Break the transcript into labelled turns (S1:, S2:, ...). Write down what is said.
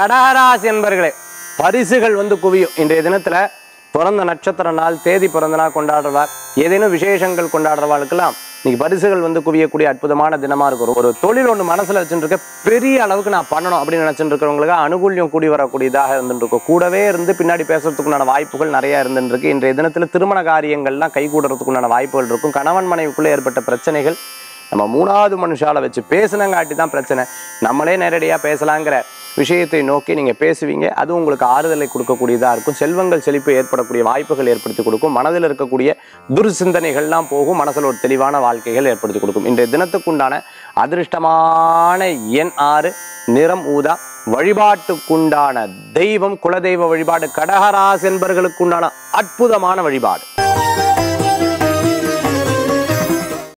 S1: கடகராசி என்பர்களே பரிசுகள் வந்து குவியும் இன்றைய தினத்துல பிறந்த நட்சத்திர நாள் தேதி பிறந்த நாள் கொண்டாடுறவா ஏதேனும் விசேஷங்கள் கொண்டாடுறவாளுக்கெல்லாம் இன்னைக்கு பரிசுகள் வந்து குவியக்கூடிய அற்புதமான தினமா இருக்கும் ஒரு தொழில் ஒன்று மனசுல வச்சுட்டு இருக்க பெரிய அளவுக்கு நான் பண்ணணும் அப்படின்னு நினைச்சிட்டு இருக்கிறவங்களுக்கு அனுகூல்யம் கூடி வரக்கூடியதாக இருந்துட்டு இருக்கும் கூடவே இருந்து பின்னாடி பேசுறதுக்குண்டான வாய்ப்புகள் நிறைய இருந்துட்டு இருக்கு இன்றைய தினத்துல திருமண காரியங்கள்லாம் கைகூடுறதுக்குண்டான வாய்ப்புகள் இருக்கும் கணவன் மனைவிக்குள்ளே ஏற்பட்ட பிரச்சனைகள் நம்ம மூணாவது மனுஷால வச்சு பேசுனங்காட்டி தான் பிரச்சனை நம்மளே நேரடியாக பேசலாங்கிற விஷயத்தை நோக்கி நீங்கள் பேசுவீங்க அது உங்களுக்கு ஆறுதலை கொடுக்கக்கூடியதாக இருக்கும் செல்வங்கள் செழிப்பு ஏற்படக்கூடிய வாய்ப்புகள் ஏற்படுத்தி கொடுக்கும் மனதில் இருக்கக்கூடிய துர்சிந்தனைகள்லாம் போகும் மனசில் ஒரு தெளிவான வாழ்க்கைகள் ஏற்படுத்தி கொடுக்கும் இன்றைய தினத்துக்குண்டான அதிர்ஷ்டமான எண் ஆறு நிறம் ஊதா வழிபாட்டுக்குண்டான தெய்வம் குலதெய்வ வழிபாடு கடகராசி என்பவர்களுக்குண்டான அற்புதமான வழிபாடு